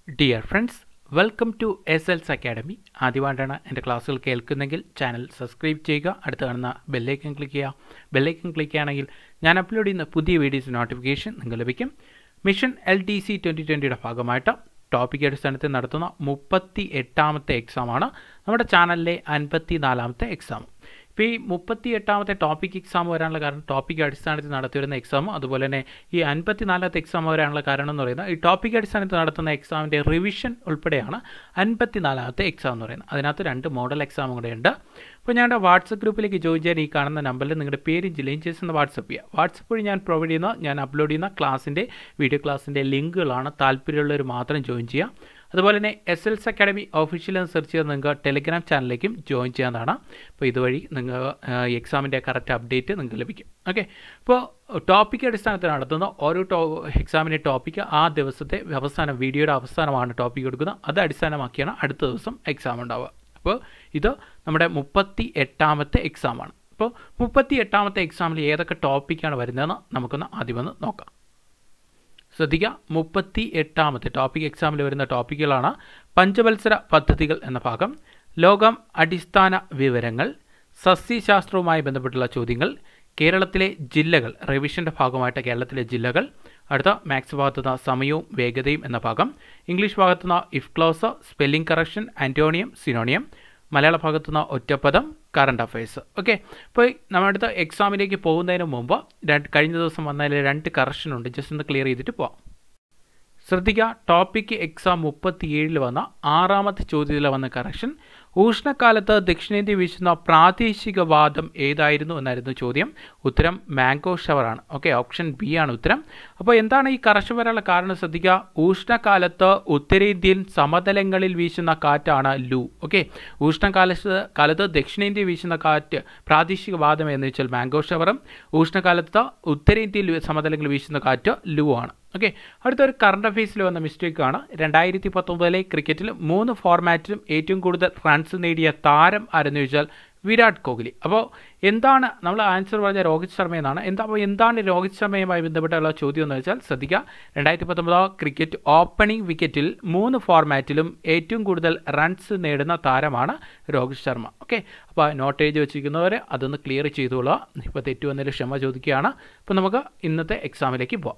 dear friends welcome to S L's academy ആദ്യമായിട്ടാണ് എൻ്റെ ക്ലാസ്സുകൾ കേൾക്കുന്നെങ്കിൽ ചാനൽ സബ്സ്ക്രൈബ് ചെയ്യുക അടുത്ത് കാണുന്ന ബെല്ലൈക്കൻ ക്ലിക്ക് ചെയ്യുക ബെല്ലൈക്കൻ ക്ലിക്ക് ചെയ്യുകയാണെങ്കിൽ ഞാൻ അപ്ലോഡ് ചെയ്യുന്ന പുതിയ വീഡിയോസ് നോട്ടിഫിക്കേഷൻ നിങ്ങൾക്ക് ലഭിക്കും mission L D C twenty ട്വൻറ്റിയുടെ ഭാഗമായിട്ട് ടോപ്പിക് അടിസ്ഥാനത്തിൽ നടത്തുന്ന മുപ്പത്തി എട്ടാമത്തെ എക്സാമാണ് നമ്മുടെ ചാനലിലെ അൻപത്തി നാലാമത്തെ എക്സാം ഇപ്പോൾ ഈ മുപ്പത്തി എട്ടാമത്തെ ടോപ്പിക് എക്സാം വരാനുള്ള കാരണം ടോപ്പിക് അടിസ്ഥാനത്തിൽ നടത്തിവരുന്ന എക്സാമും അതുപോലെ തന്നെ ഈ അൻപത്തി നാലാമത്തെ എക്സാം വരാനുള്ള കാരണം എന്ന് പറയുന്നത് ഈ ടോപ്പിക് അടിസ്ഥാനത്തിൽ നടത്തുന്ന എക്സാമിൻ്റെ റിവിഷൻ ഉൾപ്പെടെയാണ് അൻപത്തി നാലാമത്തെ എക്സാം എന്ന് പറയുന്നത് അതിനകത്ത് രണ്ട് മോഡൽ എക്സാമും കൂടെ ഉണ്ട് അപ്പോൾ ഞങ്ങളുടെ വാട്സപ്പ് ഗ്രൂപ്പിലേക്ക് ജോയിൻ ചെയ്യാൻ ഈ കാണുന്ന നമ്പറിൽ നിങ്ങളുടെ പേരും ജില്ലയും ചേർന്ന് ഒന്ന് വാട്സപ്പ് ചെയ്യുക വാട്സപ്പ് വഴി ഞാൻ പ്രൊവൈഡ് ചെയ്യുന്ന ഞാൻ അപ്ലോഡ് ചെയ്യുന്ന ക്ലാസ്സിൻ്റെ വീഡിയോ ക്ലാസ്സിൻ്റെ ലിങ്കുകളാണ് താല്പര്യമുള്ളവർ മാത്രം ജോയിൻ ചെയ്യുക അതുപോലെ തന്നെ എസ് എൽസ് അക്കാഡമി ഒഫീഷ്യൽ എന്ന് സെർച്ച് ചെയ്ത് നിങ്ങൾക്ക് ടെലിഗ്രാം ചാനലിലേക്കും ജോയിൻ ചെയ്യാവുന്നതാണ് അപ്പോൾ ഇതുവഴി നിങ്ങൾ എക്സാമിൻ്റെ കറക്റ്റ് അപ്ഡേറ്റ് നിങ്ങൾക്ക് ലഭിക്കും ഓക്കെ ഇപ്പോൾ ടോപ്പിക് അടിസ്ഥാനത്തിൽ നടത്തുന്ന ഓരോ ടോ എക്സാമിൻ്റെ ടോപ്പിക്ക് ആ ദിവസത്തെ അവസാനം വീഡിയോയുടെ അവസാനമാണ് ടോപ്പിക് കൊടുക്കുന്നത് അത് അടിസ്ഥാനമാക്കിയാണ് അടുത്ത ദിവസം എക്സാം ഉണ്ടാവുക അപ്പോൾ ഇത് നമ്മുടെ മുപ്പത്തി എട്ടാമത്തെ എക്സാമാണ് അപ്പോൾ മുപ്പത്തി എട്ടാമത്തെ എക്സാമിൽ ഏതൊക്കെ ടോപ്പിക്കാണ് വരുന്നതെന്ന് നമുക്കൊന്ന് ആദ്യം ഒന്ന് നോക്കാം ശ്രദ്ധിക്കുക മുപ്പത്തി എട്ടാമത്തെ ടോപ്പിക് എക്സാമിൽ വരുന്ന ടോപ്പിക്കുകളാണ് പഞ്ചവത്സര പദ്ധതികൾ എന്ന ഭാഗം ലോകം അടിസ്ഥാന വിവരങ്ങൾ സസ്യശാസ്ത്രവുമായി ബന്ധപ്പെട്ടുള്ള ചോദ്യങ്ങൾ കേരളത്തിലെ ജില്ലകൾ റിവിഷൻ്റെ ഭാഗമായിട്ട് കേരളത്തിലെ ജില്ലകൾ അടുത്ത മാത്സ് ഭാഗത്തുനിന്ന് സമയവും വേഗതയും എന്ന ഭാഗം ഇംഗ്ലീഷ് ഭാഗത്തുനിന്ന് if clause spelling correction antonym synonym മലയാള ഭാഗത്തുനിന്ന് ഒറ്റപ്പദം കറണ്ട് അഫയേഴ്സ് ഓക്കെ അപ്പോൾ നമ്മുടെ അടുത്ത എക്സാമിലേക്ക് പോകുന്നതിന് മുമ്പ് രണ്ട് കഴിഞ്ഞ ദിവസം വന്നതിൽ രണ്ട് കറക്ഷൻ ഉണ്ട് ജസ്റ്റ് ഒന്ന് ക്ലിയർ ചെയ്തിട്ട് പോവാം ശ്രദ്ധിക്കുക ടോപ്പിക് എക്സാം മുപ്പത്തിയേഴിൽ വന്ന ആറാമത്തെ ചോദ്യത്തിൽ വന്ന കറക്ഷൻ ഉഷ്ണക്കാലത്ത് ദക്ഷിണേന്ത്യ വീശുന്ന പ്രാദേശിക വാദം ഏതായിരുന്നു എന്നായിരുന്നു ചോദ്യം ഉത്തരം മാംഗോ ഷവറാണ് ഓക്കെ ഓപ്ഷൻ ബി ആണ് ഉത്തരം അപ്പോൾ എന്താണ് ഈ കറക്ഷൻ വരാനുള്ള കാരണം ശ്രദ്ധിക്കുക ഉഷ്ണകാലത്ത് ഉത്തരേന്ത്യൻ സമതലങ്ങളിൽ വീശുന്ന കാറ്റാണ് ലു ഓക്കെ ഉഷ്ണകാലത്ത് കാലത്ത് ദക്ഷിണേന്ത്യ വീശുന്ന കാറ്റ് പ്രാദേശിക വാദം എന്ന് വെച്ചാൽ മാംഗോ ഷവറും ഉഷ്ണകാലത്ത് ഉത്തരേന്ത്യയിൽ സമതലങ്ങളിൽ വീശുന്ന കാറ്റ് ലു ആണ് ഓക്കെ അടുത്തൊരു കറണ്ട് അഫയേഴ്സിൽ വന്ന മിസ്റ്റേക്കാണ് രണ്ടായിരത്തി പത്തൊമ്പതിലെ ക്രിക്കറ്റിൽ മൂന്ന് ഫോർമാറ്റിലും ഏറ്റവും കൂടുതൽ റൺസ് നേടിയ താരം ആരെന്ന് ചോദിച്ചാൽ വിരാട് കോഹ്ലി അപ്പോൾ എന്താണ് നമ്മൾ ആൻസർ പറഞ്ഞ രോഹിത് ശർമ്മ എന്നാണ് എന്താ അപ്പോൾ എന്താണ് രോഹിത് ശർമ്മയുമായി ബന്ധപ്പെട്ടുള്ള ചോദ്യം എന്ന് വെച്ചാൽ ശ്രദ്ധിക്കുക രണ്ടായിരത്തി പത്തൊമ്പത് ക്രിക്കറ്റ് ഓപ്പണിംഗ് വിക്കറ്റിൽ മൂന്ന് ഫോർമാറ്റിലും ഏറ്റവും കൂടുതൽ റൺസ് നേടുന്ന താരമാണ് രോഹിത് ശർമ്മ ഓക്കെ അപ്പോൾ നോട്ട് എഴുതി വെച്ചിരിക്കുന്നവർ അതൊന്ന് ക്ലിയർ ചെയ്തോളുക ഇപ്പോൾ തെറ്റു വന്നതിൽ ക്ഷമ ചോദിക്കുകയാണ് അപ്പോൾ നമുക്ക് ഇന്നത്തെ എക്സാമിലേക്ക് പോവാം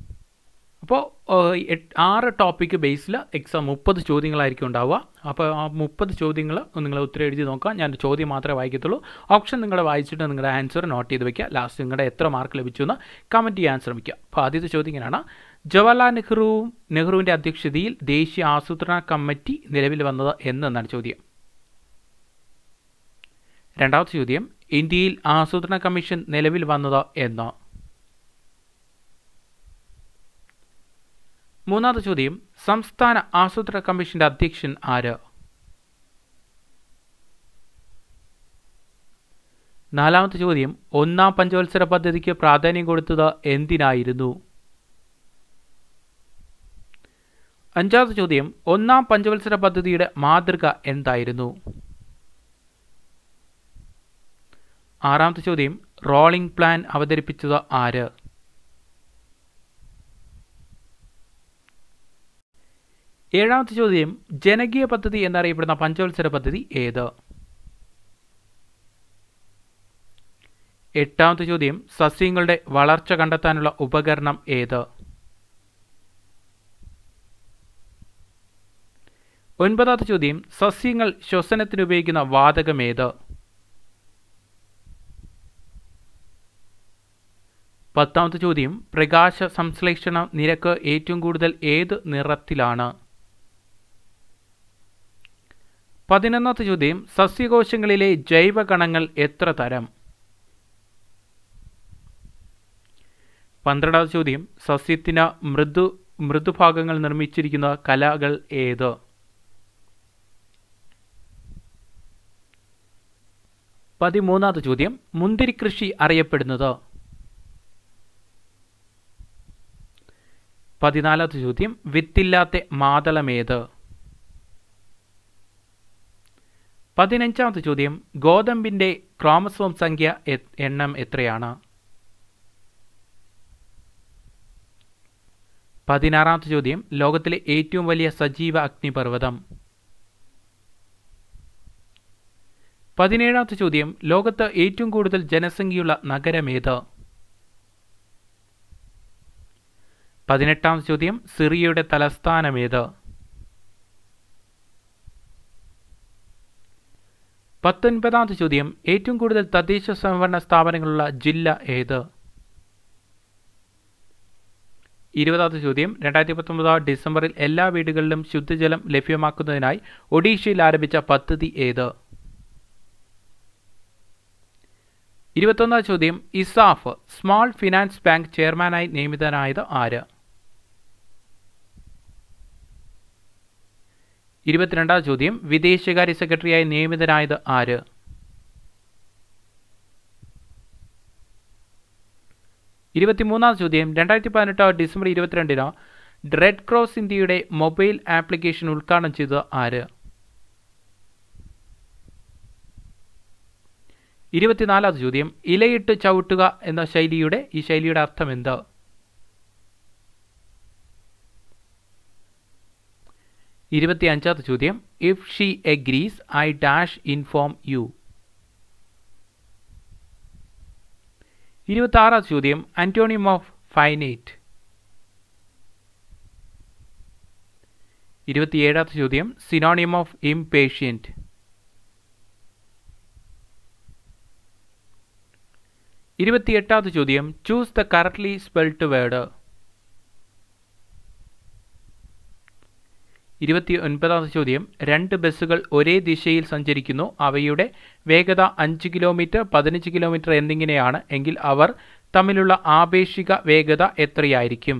അപ്പോൾ ആറ് ടോപ്പിക്ക് ബേസിൽ എക്സാം മുപ്പത് ചോദ്യങ്ങളായിരിക്കും ഉണ്ടാവുക അപ്പോൾ ആ മുപ്പത് ചോദ്യങ്ങൾ നിങ്ങൾ ഉത്തരം എഴുതി നോക്കുക ഞാൻ ചോദ്യം മാത്രമേ വായിക്കത്തുള്ളൂ ഓപ്ഷൻ നിങ്ങളുടെ വായിച്ചിട്ട് നിങ്ങളുടെ ആൻസർ നോട്ട് ചെയ്ത് വെക്കുക ലാസ്റ്റ് നിങ്ങളുടെ എത്ര മാർക്ക് ലഭിച്ചു എന്ന് കമൻറ്റ് ചെയ്യാൻ ശ്രമിക്കുക അപ്പോൾ ആദ്യത്തെ ചോദ്യം ഇങ്ങനെയാണ് ജവഹർലാൽ നെഹ്റു നെഹ്റുവിൻ്റെ അധ്യക്ഷതയിൽ ദേശീയ ആസൂത്രണ കമ്മിറ്റി നിലവിൽ വന്നത് എന്നാണ് ചോദ്യം രണ്ടാമത്തെ ചോദ്യം ഇന്ത്യയിൽ ആസൂത്രണ കമ്മീഷൻ നിലവിൽ വന്നത് എന്ന് മൂന്നാമത്തെ ചോദ്യം സംസ്ഥാന ആസൂത്രണ കമ്മീഷന്റെ അധ്യക്ഷൻ ആര് നാലാമത്തെ ചോദ്യം ഒന്നാം പഞ്ചവത്സര പദ്ധതിക്ക് പ്രാധാന്യം കൊടുത്തത് എന്തിനായിരുന്നു അഞ്ചാമത്തെ ചോദ്യം ഒന്നാം പഞ്ചവത്സര പദ്ധതിയുടെ മാതൃക എന്തായിരുന്നു ആറാമത്തെ ചോദ്യം റോളിംഗ് പ്ലാൻ അവതരിപ്പിച്ചത് ആര് ഏഴാമത്തെ ചോദ്യം ജനകീയ പദ്ധതി എന്നറിയപ്പെടുന്ന പഞ്ചവത്സര പദ്ധതി ഏത് എട്ടാമത്തെ ചോദ്യം സസ്യങ്ങളുടെ വളർച്ച കണ്ടെത്താനുള്ള ഉപകരണം ഏത് ഒൻപതാമത്തെ ചോദ്യം സസ്യങ്ങൾ ശ്വസനത്തിന് ഉപയോഗിക്കുന്ന വാതകം ഏത് പത്താമത്തെ ചോദ്യം പ്രകാശ സംശ്ലേഷണ നിരക്ക് ഏറ്റവും കൂടുതൽ ഏത് നിറത്തിലാണ് പതിനൊന്നാമത്തെ ചോദ്യം സസ്യകോശങ്ങളിലെ ജൈവകണങ്ങൾ എത്ര തരം പന്ത്രണ്ടാമത്തെ ചോദ്യം സസ്യത്തിന് മൃദു മൃദുഭാഗങ്ങൾ നിർമ്മിച്ചിരിക്കുന്ന കലകൾ ഏത് പതിമൂന്നാമത്തെ ചോദ്യം മുന്തിരി കൃഷി അറിയപ്പെടുന്നത് പതിനാലാമത്തെ ചോദ്യം വിത്തില്ലാത്ത മാതളമേത് പതിനഞ്ചാമത്തെ ചോദ്യം ഗോതമ്പിൻ്റെ ക്രോമസോം സംഖ്യ എണ്ണം എത്രയാണ് പതിനാറാമത്തെ ചോദ്യം ലോകത്തിലെ ഏറ്റവും വലിയ സജീവ അഗ്നിപർവ്വതം പതിനേഴാമത്തെ ചോദ്യം ലോകത്ത് ഏറ്റവും കൂടുതൽ ജനസംഖ്യയുള്ള നഗരമേത് പതിനെട്ടാമത്തെ ചോദ്യം സിറിയയുടെ തലസ്ഥാനമേത് പത്തൊൻപതാമത്തെ ചോദ്യം ഏറ്റവും കൂടുതൽ തദ്ദേശ സ്വയംഭരണ സ്ഥാപനങ്ങളുള്ള ജില്ല ഏത് ഇരുപതാമത്തെ ചോദ്യം രണ്ടായിരത്തി പത്തൊമ്പത് ഡിസംബറിൽ എല്ലാ വീടുകളിലും ശുദ്ധജലം ലഭ്യമാക്കുന്നതിനായി ഒഡീഷയിൽ ആരംഭിച്ച പദ്ധതി ഏത് ഇരുപത്തൊന്നാം ചോദ്യം ഇസാഫ് സ്മാൾ ഫിനാൻസ് ബാങ്ക് ചെയർമാനായി നിയമിതനായത് ആര് ഇരുപത്തിരണ്ടാം ചോദ്യം വിദേശകാര്യ സെക്രട്ടറിയായി നിയമിതനായത് ആര് ഇരുപത്തിമൂന്നാം ചോദ്യം രണ്ടായിരത്തി പതിനെട്ട് ഡിസംബർ ഇരുപത്തിരണ്ടിന് റെഡ് ക്രോസ് ഇന്ത്യയുടെ മൊബൈൽ ആപ്ലിക്കേഷൻ ഉദ്ഘാടനം ചെയ്തത് ആര് ഇരുപത്തിനാലാമത് ചോദ്യം ഇലയിട്ട് ചവിട്ടുക എന്ന ശൈലിയുടെ ഈ ശൈലിയുടെ അർത്ഥം എന്ത് ഇരുപത്തി അഞ്ചാമത്തെ ചോദ്യം if she agrees I dash inform you ഇരുപത്തി ആറാമത്തെ ചോദ്യം ആന്റോണിയം ഓഫ് ഫൈനൈറ്റ് ഇരുപത്തിയേഴാമത്തെ ചോദ്യം സിനോണിയം ഓഫ് ഇംപേഷ്യൻറ്റ് ഇരുപത്തിയെട്ടാമത്തെ ചോദ്യം choose the correctly spelled word ഇരുപത്തി ഒൻപതാമത്തെ ചോദ്യം രണ്ട് ബസ്സുകൾ ഒരേ ദിശയിൽ സഞ്ചരിക്കുന്നു അവയുടെ വേഗത അഞ്ച് കിലോമീറ്റർ പതിനഞ്ച് കിലോമീറ്റർ എന്നിങ്ങനെയാണ് എങ്കിൽ അവർ തമ്മിലുള്ള ആപേക്ഷിക വേഗത എത്രയായിരിക്കും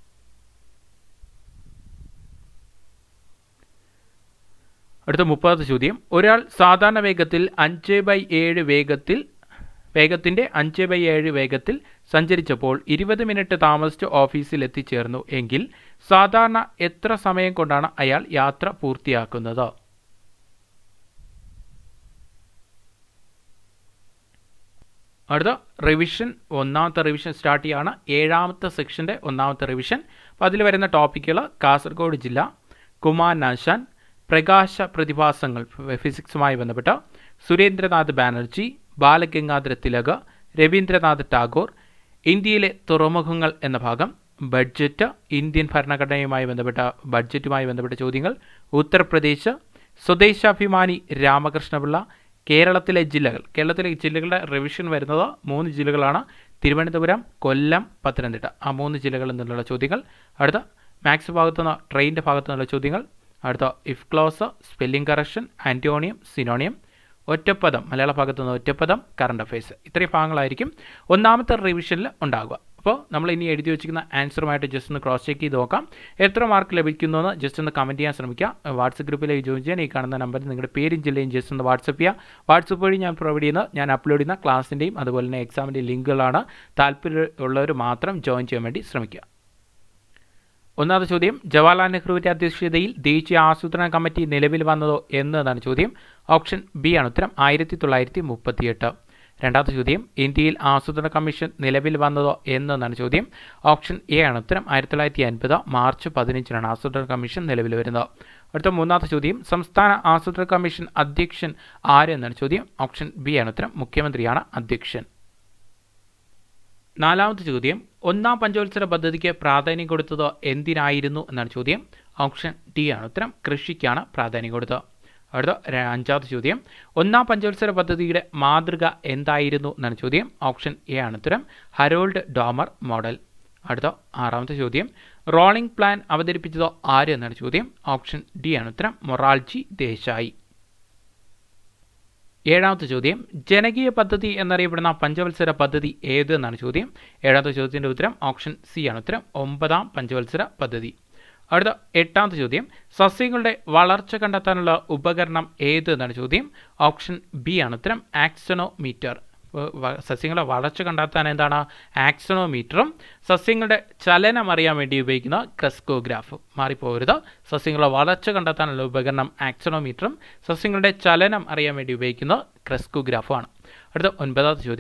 അടുത്ത മുപ്പതാമത്തെ ചോദ്യം ഒരാൾ സാധാരണ വേഗത്തിൽ അഞ്ച് ബൈ ഏഴ് വേഗത്തിൽ വേഗത്തിൻ്റെ അഞ്ച് ബൈ ഏഴ് വേഗത്തിൽ സഞ്ചരിച്ചപ്പോൾ ഇരുപത് മിനിറ്റ് താമസിച്ച് ഓഫീസിൽ എത്തിച്ചേർന്നു എങ്കിൽ സാധാരണ എത്ര സമയം കൊണ്ടാണ് അയാൾ യാത്ര പൂർത്തിയാക്കുന്നത് അടുത്ത റിവിഷൻ ഒന്നാമത്തെ റിവിഷൻ സ്റ്റാർട്ട് ചെയ്യാണ് ഏഴാമത്തെ സെക്ഷൻ്റെ ഒന്നാമത്തെ റിവിഷൻ അപ്പോൾ അതിൽ വരുന്ന ടോപ്പിക്കുകൾ കാസർഗോഡ് ജില്ല കുമാർ നാശാൻ പ്രകാശ പ്രതിഭാസങ്ങൾ ഫിസിക്സുമായി ബന്ധപ്പെട്ട സുരേന്ദ്രനാഥ് ബാനർജി ബാലഗംഗാധര തിലക് രവീന്ദ്രനാഥ് ടാഗോർ ഇന്ത്യയിലെ തുറമുഖങ്ങൾ എന്ന ഭാഗം ബഡ്ജറ്റ് ഇന്ത്യൻ ഭരണഘടനയുമായി ബന്ധപ്പെട്ട ബഡ്ജറ്റുമായി ബന്ധപ്പെട്ട ചോദ്യങ്ങൾ ഉത്തർപ്രദേശ് സ്വദേശാഭിമാനി രാമകൃഷ്ണപിള്ള കേരളത്തിലെ ജില്ലകൾ കേരളത്തിലെ ജില്ലകളുടെ റിവിഷൻ വരുന്നത് മൂന്ന് ജില്ലകളാണ് തിരുവനന്തപുരം കൊല്ലം പത്തനംതിട്ട ആ മൂന്ന് ജില്ലകളിൽ നിന്നുള്ള ചോദ്യങ്ങൾ അടുത്ത മാത്സ് ഭാഗത്തു നിന്ന് ട്രെയിനിൻ്റെ ഭാഗത്തു നിന്നുള്ള ചോദ്യങ്ങൾ അടുത്ത if clause spelling correction antonym synonym ഒറ്റപ്പദം മലയാള ഭാഗത്തു നിന്ന് ഒറ്റപ്പദം കറണ്ട് അഫയേഴ്സ് ഇത്രയും ഭാഗങ്ങളായിരിക്കും ഒന്നാമത്തെ റിവിഷനിൽ ഉണ്ടാകുക അപ്പോൾ നമ്മൾ ഇനി എഴുതി വെച്ചിരിക്കുന്ന ആൻസറുമായിട്ട് ജസ്റ്റ് ഒന്ന് ക്രോസ് ചെക്ക് ചെയ്ത് നോക്കാം എത്ര മാർക്ക് ലഭിക്കുന്നു എന്ന് ജസ്റ്റ് ഒന്ന് കമൻറ്റ് ചെയ്യാൻ ശ്രമിക്കുക വാട്സപ്പ് ഗ്രൂപ്പിലേക്ക് ജോയിൻ ചെയ്യാൻ ഈ കാണുന്ന നമ്പറിൽ നിങ്ങളുടെ പേരും ജില്ലയും ജസ്റ്റ് ഒന്ന് വാട്സപ്പ് ചെയ്യുക വാട്സപ്പ് വഴി ഞാൻ പ്രൊവൈഡ് ചെയ്യുന്ന ഞാൻ അപ്ലോഡ് ചെയ്യുന്ന ക്ലാസ്സിൻ്റെയും അതുപോലെ തന്നെ എക്സാമിൻ്റെയും ലിങ്കുകളാണ് താല്പര്യമുള്ളവർ മാത്രം ജോയിൻ ചെയ്യാൻ വേണ്ടി ശ്രമിക്കുക ഒന്നാമത്തെ ചോദ്യം ജവഹർലാൽ നെഹ്റുവിൻ്റെ അധ്യക്ഷതയിൽ ദേശീയ ആസൂത്രണ കമ്മിറ്റി നിലവിൽ വന്നതോ എന്നതാണ് ചോദ്യം ഓപ്ഷൻ ബി ആണ് ഉത്തരം ആയിരത്തി തൊള്ളായിരത്തി മുപ്പത്തിയെട്ട് രണ്ടാമത്തെ ചോദ്യം ഇന്ത്യയിൽ ആസൂത്രണ കമ്മീഷൻ നിലവിൽ വന്നതോ എന്നതാണ് ചോദ്യം ഓപ്ഷൻ എ ആണ് ഉത്തരം ആയിരത്തി തൊള്ളായിരത്തി അൻപത് മാർച്ച് പതിനഞ്ചിനാണ് ആസൂത്രണ കമ്മീഷൻ നിലവിൽ വരുന്നത് അടുത്ത മൂന്നാമത്തെ ചോദ്യം സംസ്ഥാന ആസൂത്രണ കമ്മീഷൻ അധ്യക്ഷൻ ആര് എന്നാണ് ചോദ്യം ഓപ്ഷൻ ബി ആണ് ഉത്തരം മുഖ്യമന്ത്രിയാണ് അധ്യക്ഷൻ നാലാമത്തെ ചോദ്യം ഒന്നാം പഞ്ചവത്സര പദ്ധതിക്ക് പ്രാധാന്യം കൊടുത്തത് എന്തിനായിരുന്നു എന്നാണ് ചോദ്യം ഓപ്ഷൻ ഡി ആണ് ഉത്തരം കൃഷിക്കാണ് പ്രാധാന്യം കൊടുത്തത് അടുത്ത അഞ്ചാമത്തെ ചോദ്യം ഒന്നാം പഞ്ചവത്സര പദ്ധതിയുടെ മാതൃക എന്തായിരുന്നു എന്നാണ് ചോദ്യം ഓപ്ഷൻ എ ആണ് ഉത്തരം ഹരോൾഡ് ഡോമർ മോഡൽ അടുത്ത ആറാമത്തെ ചോദ്യം റോളിംഗ് പ്ലാൻ അവതരിപ്പിച്ചതോ ആര് എന്നാണ് ചോദ്യം ഓപ്ഷൻ ഡി ആണ് ഉത്തരം മൊറാൾജി ദേശായി ഏഴാമത്തെ ചോദ്യം ജനകീയ പദ്ധതി എന്നറിയപ്പെടുന്ന പഞ്ചവത്സര പദ്ധതി ഏത് എന്നാണ് ചോദ്യം ഏഴാമത്തെ ചോദ്യത്തിൻ്റെ ഉത്തരം ഓപ്ഷൻ സി ആണ് ഉത്തരം ഒമ്പതാം പഞ്ചവത്സര പദ്ധതി അടുത്ത എട്ടാമത്തെ ചോദ്യം സസ്യങ്ങളുടെ വളർച്ച കണ്ടെത്താനുള്ള ഉപകരണം ഏത് എന്നാണ് ചോദ്യം ഓപ്ഷൻ ബി ആണ് ഉത്തരം ആക്സണോമീറ്റർ സസ്യങ്ങളുടെ വളർച്ച കണ്ടെത്താൻ എന്താണ് ആക്സണോമീറ്ററും സസ്യങ്ങളുടെ ചലനം അറിയാൻ വേണ്ടി ഉപയോഗിക്കുന്ന ക്രെസ്കോഗ്രാഫ് മാറിപ്പോകരുത് സസ്യങ്ങളുടെ വളർച്ച കണ്ടെത്താനുള്ള ഉപകരണം ആക്സണോമീറ്ററും സസ്യങ്ങളുടെ ചലനം അറിയാൻ വേണ്ടി ഉപയോഗിക്കുന്ന ക്രെസ്കോഗ്രാഫുമാണ് അടുത്ത ഒൻപതാമത്തെ ചോദ്യം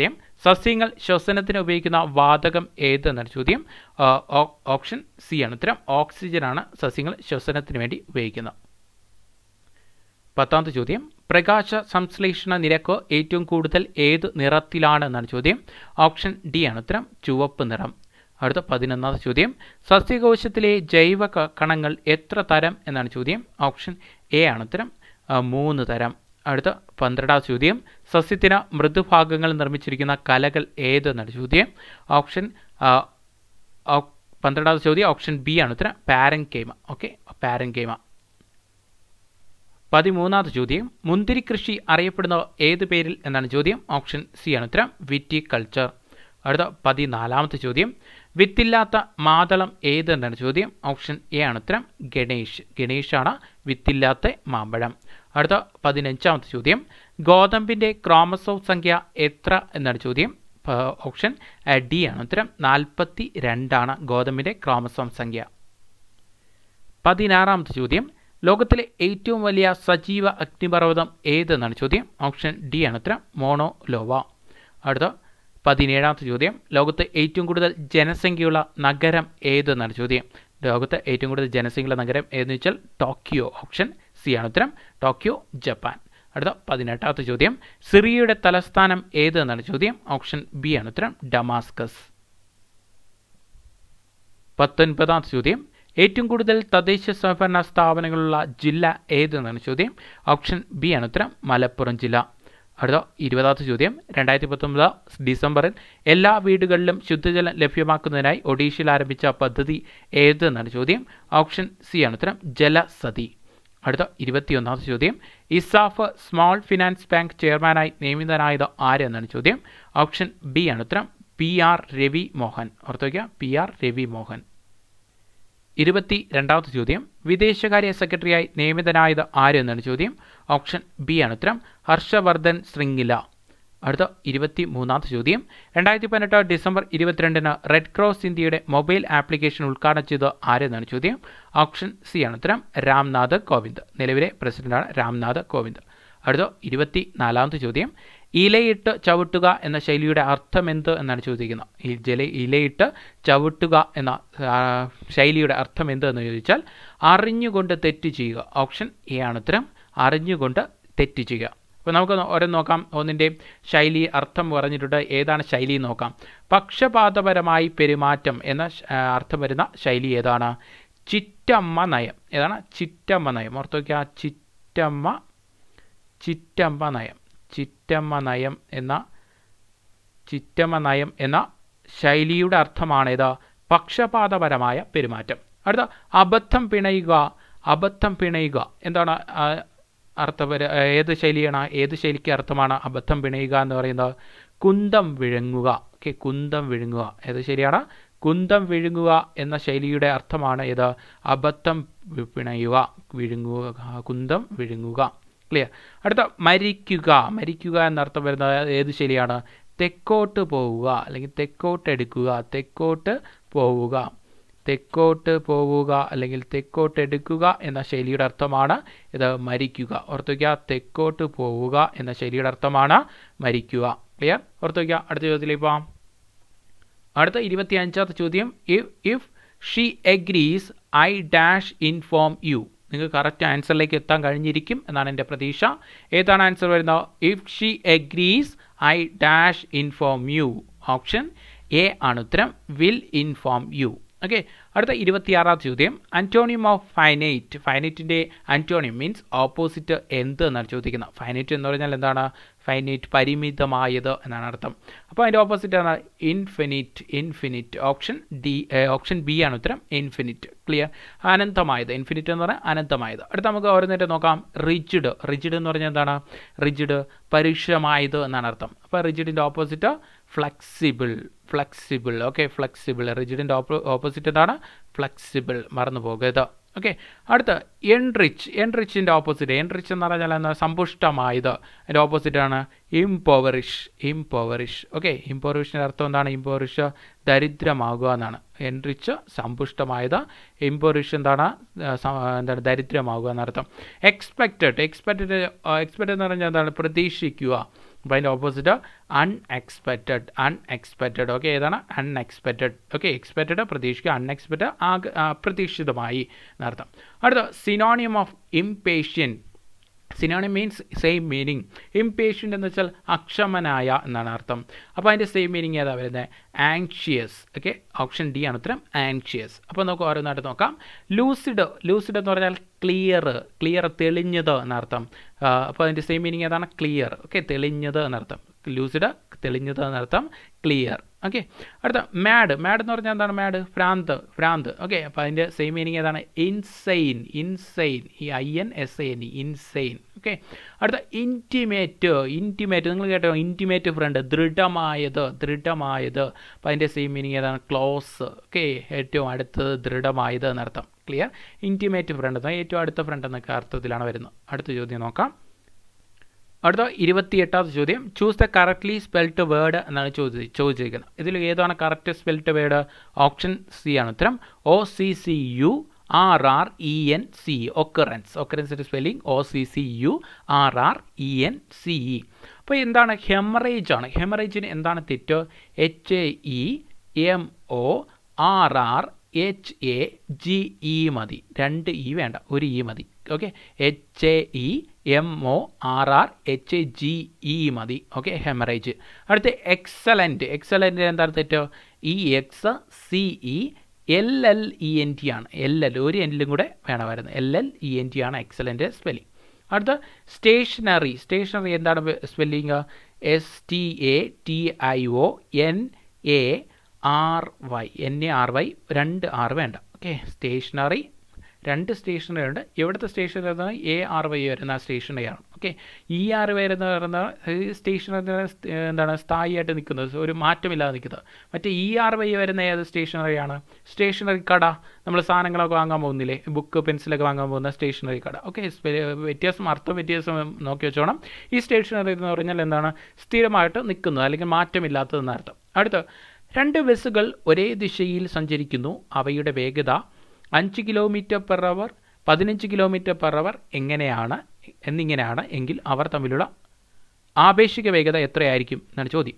സസ്യങ്ങൾ ശ്വസനത്തിന് ഉപയോഗിക്കുന്ന വാതകം ഏത് എന്നാണ് ചോദ്യം ഓപ്ഷൻ സി ആണ് ഉത്തരം ഓക്സിജൻ ആണ് സസ്യങ്ങൾ ശ്വസനത്തിന് വേണ്ടി ഉപയോഗിക്കുന്നത് പത്താമത്തെ ചോദ്യം പ്രകാശ സംശ്ലേഷണ നിരക്ക് ഏറ്റവും കൂടുതൽ ഏത് നിറത്തിലാണ് എന്നാണ് ചോദ്യം ഓപ്ഷൻ ഡി ആണ് ഉത്തരം ചുവപ്പ് നിറം അടുത്ത പതിനൊന്നാമത്തെ ചോദ്യം സസ്യകോശത്തിലെ ജൈവ കണങ്ങൾ എത്ര തരം എന്നാണ് ചോദ്യം ഓപ്ഷൻ എ ആണ് ഉത്തരം മൂന്ന് തരം അടുത്ത പന്ത്രണ്ടാമത്തെ ചോദ്യം സസ്യത്തിന് മൃദുഭാഗങ്ങൾ നിർമ്മിച്ചിരിക്കുന്ന കലകൾ ഏത് എന്നാണ് ചോദ്യം ഓപ്ഷൻ പന്ത്രണ്ടാമത്തെ ചോദ്യം ഓപ്ഷൻ ബി ആണ് ഉത്തരം പാരൻകേമ ഓക്കെ പാരൻകേമ പതിമൂന്നാമത്തെ ചോദ്യം മുന്തിരി കൃഷി അറിയപ്പെടുന്ന ഏത് പേരിൽ എന്നാണ് ചോദ്യം ഓപ്ഷൻ സി ആണ് ഉത്തരം വിറ്റി കൾച്ചർ അടുത്ത പതിനാലാമത്തെ ചോദ്യം വിത്തില്ലാത്ത മാതളം ഏത് എന്നാണ് ചോദ്യം ഓപ്ഷൻ എ ആണ് ഉത്തരം ഗണേഷ് ഗണേഷാണ് വിത്തില്ലാത്ത മാമ്പഴം അടുത്ത പതിനഞ്ചാമത്തെ ചോദ്യം ഗോതമ്പിൻ്റെ ക്രോമസോ സംഖ്യ എത്ര എന്നാണ് ചോദ്യം ഓപ്ഷൻ ഡി ആണ് ഉത്തരം നാൽപ്പത്തി രണ്ടാണ് ഗോതമ്പിൻ്റെ ക്രോമസോം സംഖ്യ പതിനാറാമത്തെ ചോദ്യം ലോകത്തിലെ ഏറ്റവും വലിയ സജീവ അഗ്നിപർവ്വതം ഏതെന്നാണ് ചോദ്യം ഓപ്ഷൻ ഡി ആണ് ഉത്തരം മോണോലോവ അടുത്ത പതിനേഴാമത്തെ ചോദ്യം ലോകത്ത് ഏറ്റവും കൂടുതൽ ജനസംഖ്യയുള്ള നഗരം ഏതെന്നാണ് ചോദ്യം ലോകത്ത് ഏറ്റവും കൂടുതൽ ജനസംഖ്യയുള്ള നഗരം ഏതെന്ന് വെച്ചാൽ ടോക്കിയോ ഓപ്ഷൻ സി ആണ് ഉത്തരം ടോക്കിയോ ജപ്പാൻ അടുത്ത പതിനെട്ടാമത്തെ ചോദ്യം സിറിയയുടെ തലസ്ഥാനം ഏത് എന്നാണ് ചോദ്യം ഓപ്ഷൻ ബി ആണ് ഉത്തരം ഡമാസ്കസ് പത്തൊൻപതാമത്തെ ചോദ്യം ഏറ്റവും കൂടുതൽ തദ്ദേശ സ്വയംഭരണ സ്ഥാപനങ്ങളുള്ള ജില്ല ഏതെന്നാണ് ചോദ്യം ഓപ്ഷൻ ബി ആണ് ഉത്തരം മലപ്പുറം ജില്ല അടുത്ത ഇരുപതാമത്തെ ചോദ്യം രണ്ടായിരത്തി പത്തൊമ്പത് ഡിസംബറിൽ എല്ലാ വീടുകളിലും ശുദ്ധജലം ലഭ്യമാക്കുന്നതിനായി ഒഡീഷയിൽ ആരംഭിച്ച പദ്ധതി ഏതെന്നാണ് ചോദ്യം ഓപ്ഷൻ സി ആണ് ഉത്തരം ജലസതി അടുത്ത ഇരുപത്തിയൊന്നാമത്തെ ചോദ്യം ഇസാഫ് സ്മോൾ ഫിനാൻസ് ബാങ്ക് ചെയർമാനായി നിയമിതനായത് ആര് എന്നാണ് ചോദ്യം ഓപ്ഷൻ ബി ആണ് ഉത്തരം പി ആർ രവി മോഹൻ ഓർത്തു വയ്ക്കുക പി ആർ രവി മോഹൻ ഇരുപത്തി രണ്ടാമത്തെ ചോദ്യം വിദേശകാര്യ സെക്രട്ടറിയായി നിയമിതനായത് ആര് എന്നാണ് ചോദ്യം ഓപ്ഷൻ ബി ആണ് ഉത്തരം ഹർഷവർദ്ധൻ ശൃംഗില അടുത്ത ഇരുപത്തി മൂന്നാമത്തെ ചോദ്യം രണ്ടായിരത്തി പതിനെട്ട് ഡിസംബർ ഇരുപത്തിരണ്ടിന് റെഡ് ക്രോസ് ഇന്ത്യയുടെ മൊബൈൽ ആപ്ലിക്കേഷൻ ഉദ്ഘാടനം ചെയ്ത് ആരെന്നാണ് ചോദ്യം ഓപ്ഷൻ സി ആണ് ഉത്തരം രാംനാഥ് കോവിന്ദ് നിലവിലെ പ്രസിഡന്റാണ് രാംനാഥ് കോവിന്ദ് അടുത്ത ഇരുപത്തി നാലാമത്തെ ചോദ്യം ഇലയിട്ട് ചവിട്ടുക എന്ന ശൈലിയുടെ അർത്ഥം എന്ത് എന്നാണ് ചോദിക്കുന്നത് ഈ ജല ഇലയിട്ട് ചവിട്ടുക എന്ന ശൈലിയുടെ അർത്ഥം എന്ത് എന്ന് ചോദിച്ചാൽ അറിഞ്ഞുകൊണ്ട് തെറ്റ് ചെയ്യുക ഓപ്ഷൻ എ ആണ് ഉത്തരം അറിഞ്ഞുകൊണ്ട് തെറ്റ് ചെയ്യുക അപ്പോൾ നമുക്ക് ഓരോന്ന് നോക്കാം ഒന്നിൻ്റെ ശൈലി അർത്ഥം പറഞ്ഞിട്ടുണ്ട് ഏതാണ് ശൈലി നോക്കാം പക്ഷപാതപരമായി പെരുമാറ്റം എന്ന അർത്ഥം വരുന്ന ശൈലി ഏതാണ് ചിറ്റമ്മ നയം ഏതാണ് ചിറ്റമ്മ നയം ഓർത്ത് നോക്കിയാൽ ചിറ്റമ്മ ചിറ്റമ്മ നയം ചിറ്റമ്മ നയം എന്ന ചിറ്റമ്മ നയം എന്ന ശൈലിയുടെ അർത്ഥമാണ് ഇത് പക്ഷപാതപരമായ പെരുമാറ്റം അടുത്ത അബദ്ധം പിണയുക അബദ്ധം പിണയുക എന്താണ് അർത്ഥപര ഏത് ശൈലിയാണ് ഏത് ശൈലിക്ക് അർത്ഥമാണ് അബദ്ധം പിണയുക എന്ന് പറയുന്നത് കുന്തം വിഴുങ്ങുക ഓക്കെ കുന്തം വിഴുങ്ങുക ഏത് ശരിയാണ് കുന്തം വിഴുങ്ങുക എന്ന ശൈലിയുടെ അർത്ഥമാണ് ഇത് അബദ്ധം പിണയുക വിഴുങ്ങുക കുന്തം വിഴുങ്ങുക ക്ലിയർ അടുത്ത മരിക്കുക മരിക്കുക എന്നർത്ഥം വരുന്നത് ഏത് ശൈലിയാണ് തെക്കോട്ട് പോവുക അല്ലെങ്കിൽ തെക്കോട്ട് എടുക്കുക തെക്കോട്ട് പോവുക തെക്കോട്ട് പോവുക അല്ലെങ്കിൽ തെക്കോട്ട് എടുക്കുക എന്ന ശൈലിയുടെ അർത്ഥമാണ് ഇത് മരിക്കുക ഓർത്തുവയ്ക്കുക തെക്കോട്ട് പോവുക എന്ന ശൈലിയുടെ അർത്ഥമാണ് മരിക്കുക ക്ലിയർ ഓർത്തുവയ്ക്കുക അടുത്ത ചോദ്യത്തിലേക്ക് പോവാം അടുത്ത ഇരുപത്തി അഞ്ചാമത്തെ ചോദ്യം if if she agrees I dash inform you നിങ്ങൾക്ക് കറക്റ്റ് ആൻസറിലേക്ക് എത്താൻ കഴിഞ്ഞിരിക്കും എന്നാണ് എൻ്റെ പ്രതീക്ഷ ഏതാണ് ആൻസർ വരുന്നത് if she agrees I dash inform you option A ആണ് ഉത്തരം വിൽ ഇൻഫോം യു ഓക്കെ അടുത്ത ഇരുപത്തിയാറാം ചോദ്യം അന്റോണിയം ഓഫ് ഫൈനൈറ്റ് ഫൈനൈറ്റിൻ്റെ അന്റോണിയം മീൻസ് ഓപ്പോസിറ്റ് എന്ത് എന്നാണ് ചോദിക്കുന്നത് ഫൈനൈറ്റ് എന്ന് പറഞ്ഞാൽ എന്താണ് ഫൈനൈറ്റ് പരിമിതമായത് എന്നാണ് അർത്ഥം അപ്പോൾ അതിൻ്റെ ഓപ്പോസിറ്റ് ആണ് infinite infinite option D option B ആണ് ഉത്തരം ഇൻഫിനിറ്റ് ക്ലിയർ അനന്തമായത് ഇൻഫിനിറ്റ് എന്ന് പറഞ്ഞാൽ അനന്തമായത് അടുത്ത നമുക്ക് ഓരോന്നിട്ട് നോക്കാം റിജിഡ് റിജിഡ് എന്ന് പറഞ്ഞാൽ എന്താണ് റിജിഡ് പരുഷമായത് എന്നാണ് അർത്ഥം അപ്പോൾ റിജിഡിൻ്റെ opposite flexible flexible okay flexible റിജിഡിൻ്റെ ഓപ്പോസിറ്റ് എന്താണ് ഫ്ലെക്സിബിൾ മറന്നു പോകരുത് ഓക്കെ അടുത്ത എൻറിച്ച് എൻറിച്ചിൻ്റെ ഓപ്പോസിറ്റ് എൻറിച്ച് എന്ന് പറഞ്ഞാൽ എന്താ സമ്പുഷ്ടമായത് അതിൻ്റെ ഓപ്പോസിറ്റ് ആണ് ഇംപവറിഷ് ഇംപവറിഷ് ഓക്കെ ഇംപവറിഷിൻ്റെ അർത്ഥം എന്താണ് ഇംപവറിഷ് ദരിദ്രമാകുക എന്നാണ് എൻറിച്ച് സമ്പുഷ്ടമായത് ഇംപവറിഷ് എന്താണ് എന്താണ് ദരിദ്രമാകുക എന്നർത്ഥം എക്സ്പെക്റ്റഡ് എക്സ്പെക്റ്റഡ് എക്സ്പെക്റ്റഡ് എന്ന് പറഞ്ഞാൽ എന്താണ് പ്രതീക്ഷിക്കുക അപ്പോൾ അതിൻ്റെ ഓപ്പോസിറ്റ് അൺഎക്സ്പെക്റ്റഡ് അൺഎക്സ്പെക്റ്റഡ് ഓക്കെ ഏതാണ് അൺഎക്സ്പെക്റ്റഡ് ഓക്കെ എക്സ്പെക്റ്റഡ് പ്രതീക്ഷിക്കുക അൺഎക്സ്പെക്റ്റഡ് ആകെ അപ്രതീക്ഷിതമായി എന്നർത്ഥം അടുത്ത synonym of impatient synonym means same meaning impatient എന്ന് വെച്ചാൽ അക്ഷമനായ എന്നാണ് അർത്ഥം അപ്പോൾ അതിൻ്റെ സെയിം മീനിങ് ഏതാ വരുന്നത് ആങ്ഷ്യസ് ഓക്കെ ഓപ്ഷൻ ഡി ആണ് ഉത്തരം ആങ്ഷ്യസ് അപ്പോൾ നമുക്ക് ഓരോന്നായിട്ട് നോക്കാം ലൂസിഡ് ലൂസിഡ് എന്ന് പറഞ്ഞാൽ ക്ലിയർ ക്ലിയർ തെളിഞ്ഞത് എന്നർത്ഥം അപ്പോൾ അതിൻ്റെ സെയിം മീനിങ് ഏതാണ് ക്ലിയർ ഓക്കെ തെളിഞ്ഞത് എന്നർത്ഥം ലൂസിഡ് തെളിഞ്ഞത് എന്നർത്ഥം ക്ലിയർ ഓക്കെ അടുത്ത മാഡ് മാഡ് എന്ന് പറഞ്ഞാൽ എന്താണ് മാഡ് ഭ്രാന്ത് ഭ്രാന്ത് ഓക്കെ അപ്പോൾ അതിൻ്റെ സെയിം മീനിങ് ഏതാണ് ഇൻസെയിൻ ഇൻസെയിൻ ഈ I N S A N E insane okay അടുത്ത ഇൻറ്റിമേറ്റ് ഇൻറ്റിമേറ്റ് നിങ്ങൾ കേട്ടോ ഇൻറ്റിമേറ്റ് ഫ്രണ്ട് ദൃഢമായത് ദൃഢമായത് അപ്പോൾ അതിൻ്റെ സെയിം മീനിങ് ഏതാണ് ക്ലോസ് ഓക്കെ ഏറ്റവും അടുത്തത് ദൃഢമായത് എന്നർത്ഥം ക്ലിയർ ഇൻറ്റിമേറ്റ് ഫ്രണ്ട് എന്നാൽ ഏറ്റവും അടുത്ത ഫ്രണ്ട് എന്നൊക്കെ അർത്ഥത്തിലാണ് വരുന്നത് അടുത്ത ചോദ്യം നോക്കാം അടുത്ത ഇരുപത്തിയെട്ടാമത്തെ ചോദ്യം choose the correctly spelled word എന്നാണ് ചോദി ചോദിച്ചിരിക്കുന്നത് ഇതിൽ ഏതാണ് correct spelled word option C ആണ് ഉത്തരം O C C U R R E N C occurrence ഒക്കറൻസിൻ്റെ spelling O C C U R R E N C E അപ്പോൾ എന്താണ് ഹെമറേജ് ആണ് ഹെമറേജിന് എന്താണ് തെറ്റ് H A E M O R R H A G E മതി രണ്ട് E വേണ്ട ഒരു ഇ മതി okay H A E M O R R H A G E മതി ഓക്കെ ഹെമറേജ് അടുത്ത് എക്സലൻറ്റ് എക്സലൻറ്റ് എന്താണ് തെറ്റോ E X C E L L E N T ആണ് എൽ എൽ ഒരു എല്ലും കൂടെ വേണമായിരുന്നു L L E N T ആണ് എക്സലൻ്റ് സ്പെല്ലിംഗ് അടുത്ത സ്റ്റേഷനറി സ്റ്റേഷനറി എന്താണ് spelling S T A T I O N A R Y N A R Y രണ്ട് R വേണ്ട ഓക്കെ സ്റ്റേഷനറി രണ്ട് സ്റ്റേഷനറി ഉണ്ട് ഇവിടുത്തെ സ്റ്റേഷനറി വരുന്നത് എ ആർ വൈ വരുന്ന സ്റ്റേഷനറി ആണ് ഓക്കെ ഇ ആർ വരുന്ന പറയുന്ന സ്റ്റേഷനറി എന്താണ് സ്ഥായിയായിട്ട് നിൽക്കുന്നത് ഒരു മാറ്റമില്ലാതെ നിൽക്കുന്നത് മറ്റേ ഇ ആർ വൈ വരുന്ന ഏത് സ്റ്റേഷനറിയാണ് സ്റ്റേഷനറി കട നമ്മൾ സാധനങ്ങളൊക്കെ വാങ്ങാൻ പോകുന്നില്ലേ ബുക്ക് പെൻസിലൊക്കെ വാങ്ങാൻ പോകുന്ന സ്റ്റേഷനറി കട ഓക്കെ വ്യത്യാസം അർത്ഥം വ്യത്യാസം നോക്കി വെച്ചോണം ഈ സ്റ്റേഷനറി എന്ന് പറഞ്ഞാൽ എന്താണ് സ്ഥിരമായിട്ട് നിൽക്കുന്നത് അല്ലെങ്കിൽ മാറ്റമില്ലാത്തതെന്ന് അർത്ഥം അടുത്ത രണ്ട് ബസ്സുകൾ ഒരേ ദിശയിൽ സഞ്ചരിക്കുന്നു അവയുടെ വേഗത അഞ്ച് കിലോമീറ്റർ പെർ അവർ പതിനഞ്ച് കിലോമീറ്റർ പെർ അവർ എങ്ങനെയാണ് എന്നിങ്ങനെയാണ് എങ്കിൽ അവർ തമ്മിലുള്ള ആപേക്ഷിക വേഗത എത്രയായിരിക്കും എന്നാണ് ചോദ്യം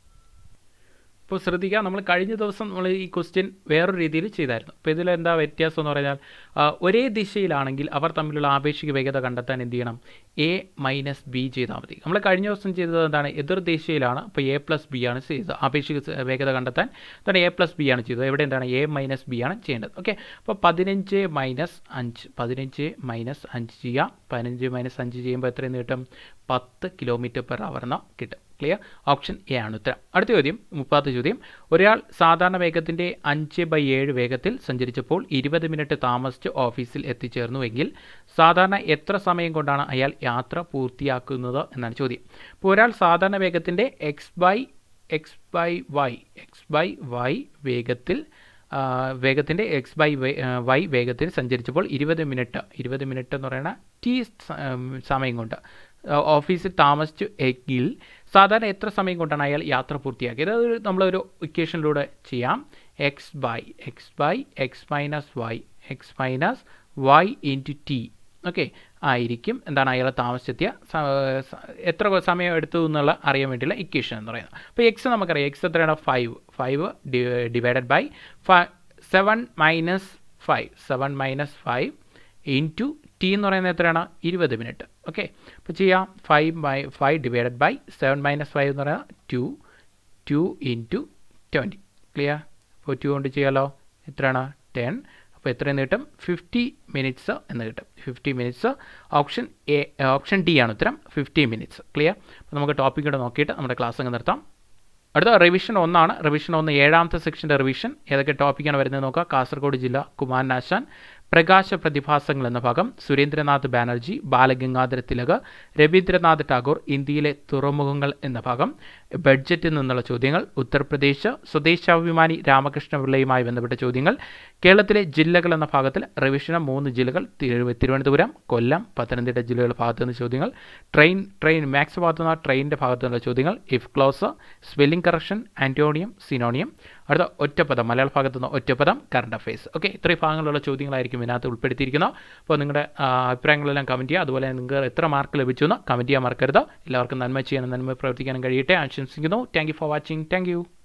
ഇപ്പോൾ ശ്രദ്ധിക്കുക നമ്മൾ കഴിഞ്ഞ ദിവസം നമ്മൾ ഈ ക്വസ്റ്റ്യൻ വേറൊരു രീതിയിൽ ചെയ്തായിരുന്നു അപ്പോൾ ഇതിൽ എന്താ വ്യത്യാസം എന്ന് പറഞ്ഞാൽ ഒരേ ദിശയിലാണെങ്കിൽ അവർ തമ്മിലുള്ള ആപേക്ഷിക വേഗത കണ്ടെത്താൻ എന്ത് ചെയ്യണം എ മൈനസ് ബി ചെയ്താൽ മതി നമ്മൾ കഴിഞ്ഞ ദിവസം ചെയ്തത് എന്താണ് എതിർ ദിശയിലാണ് അപ്പോൾ എ പ്ലസ് ബി ആണ് ചെയ്തത് ആപേക്ഷിക വേഗത കണ്ടെത്താൻ എന്താണ് എ പ്ലസ് ബി ആണ് ചെയ്തത് ഇവിടെ എന്താണ് എ മൈനസ് ബി ആണ് ചെയ്യേണ്ടത് ഓക്കെ അപ്പോൾ പതിനഞ്ച് മൈനസ് അഞ്ച് പതിനഞ്ച് മൈനസ് അഞ്ച് ചെയ്യുക പതിനഞ്ച് മൈനസ് അഞ്ച് ചെയ്യുമ്പോൾ എത്രയും കിട്ടും പത്ത് കിലോമീറ്റർ പെർ അവർ എന്ന കിട്ടും ക്ലിയർ ഓപ്ഷൻ എ ആണ് ഉത്തരം അടുത്ത ചോദ്യം മുപ്പത്തെ ചോദ്യം ഒരാൾ സാധാരണ വേഗത്തിൻ്റെ അഞ്ച് ബൈ ഏഴ് വേഗത്തിൽ സഞ്ചരിച്ചപ്പോൾ ഇരുപത് മിനിറ്റ് താമസിച്ച് ഓഫീസിൽ എത്തിച്ചേർന്നുവെങ്കിൽ സാധാരണ എത്ര സമയം കൊണ്ടാണ് അയാൾ യാത്ര പൂർത്തിയാക്കുന്നത് എന്നാണ് ചോദ്യം ഇപ്പോൾ ഒരാൾ സാധാരണ വേഗത്തിൻ്റെ X by X by Y X by Y വേഗത്തിൽ വേഗത്തിൻ്റെ എക്സ് ബൈ വൈ വേഗത്തിൽ സഞ്ചരിച്ചപ്പോൾ ഇരുപത് മിനിറ്റ് ഇരുപത് മിനിറ്റ് എന്ന് പറയുന്ന ടി സമയം കൊണ്ട് ഓഫീസിൽ താമസിച്ചു എങ്കിൽ സാധാരണ എത്ര സമയം കൊണ്ടാണ് അയാൾ യാത്ര പൂർത്തിയാക്കിയത് അത് നമ്മളൊരു ഇക്വേഷനിലൂടെ ചെയ്യാം X by X by X minus Y X minus Y into T okay ആയിരിക്കും എന്താണ് അയാൾ താമസിച്ചെത്തിയ എത്ര സമയം എടുത്തു എന്നുള്ള അറിയാൻ വേണ്ടിയുള്ള ഇക്വേഷൻ എന്ന് പറയുന്നത് അപ്പോൾ എക്സ് നമുക്കറിയാം എക്സ് എത്രയാണ് five five divided by seven minus five seven minus five into T എന്ന് പറയുന്നത് എത്രയാണ് ഇരുപത് മിനിറ്റ് ഓക്കെ അപ്പോൾ ചെയ്യാം five by five divided by seven minus five എന്ന് പറയുന്നത് two two into twenty clear അപ്പോൾ ടു കൊണ്ട് ചെയ്യാമല്ലോ എത്രയാണ് ടെൻ അപ്പോൾ എത്രയെന്ന് കിട്ടും ഫിഫ്റ്റി മിനിറ്റ്സ് എന്ന് കിട്ടും fifty minutes option A option D ആണ് ഉത്തരം ഫിഫ്റ്റി മിനിറ്റ്സ് ക്ലിയർ അപ്പോൾ നമുക്ക് ടോപ്പിക് കൂടെ നോക്കിയിട്ട് നമ്മുടെ ക്ലാസ് അങ്ങ് നിർത്താം അടുത്ത റിവിഷൻ ഒന്നാണ് റിവിഷൻ ഒന്ന് ഏഴാമത്തെ സെക്ഷൻ്റെ റിവിഷൻ ഏതൊക്കെ ടോപ്പിക്കാണ് വരുന്നത് നോക്കുക കാസർഗോഡ് ജില്ല കുമാരനാശാൻ പ്രകാശ പ്രതിഭാസങ്ങൾ എന്ന ഭാഗം സുരേന്ദ്രനാഥ് ബാനർജി ബാലഗംഗാധര തിലക് രവീന്ദ്രനാഥ് ടാഗോർ ഇന്ത്യയിലെ തുറമുഖങ്ങൾ എന്ന ഭാഗം ബഡ്ജറ്റിൽ നിന്നുള്ള ചോദ്യങ്ങൾ ഉത്തർപ്രദേശ് സ്വദേശാഭിമാനി രാമകൃഷ്ണ പിള്ളയുമായി ബന്ധപ്പെട്ട ചോദ്യങ്ങൾ കേരളത്തിലെ ജില്ലകൾ എന്ന ഭാഗത്തിൽ റിവിഷന് മൂന്ന് ജില്ലകൾ തിരുവനന്തപുരം കൊല്ലം പത്തനംതിട്ട ജില്ലകളുടെ ഭാഗത്തു നിന്ന് ചോദ്യങ്ങൾ ട്രെയിൻ ട്രെയിൻ മാത്സ് ഭാഗത്തു നിന്ന് ട്രെയിനിൻ്റെ ഭാഗത്തു നിന്നുള്ള ചോദ്യങ്ങൾ if clause spelling correction antonym synonym അടുത്ത ഒറ്റപ്പദം മലയാള ഭാഗത്തു നിന്ന് ഒറ്റപ്പദം കറണ്ട് അഫയേഴ്സ് ഓക്കെ ഇത്രയും ഭാഗങ്ങളുള്ള ചോദ്യങ്ങളായിരിക്കും ഇതിനകത്ത് ഉൾപ്പെടുത്തിയിരിക്കുന്നത് അപ്പോൾ നിങ്ങളുടെ ആ, അഭിപ്രായങ്ങളെല്ലാം കമൻറ്റ് ചെയ്യുക അതുപോലെ നിങ്ങൾക്ക് എത്ര മാർക്ക് ലഭിച്ചു എന്ന് കമൻറ്റ് ചെയ്യാൻ മറക്കരുത് എല്ലാവർക്കും നന്മ ചെയ്യാനും നന്മ പ്രവർത്തിക്കാനും കഴിയട്ടെ ആശംസിക്കുന്നു thank you for watching thank U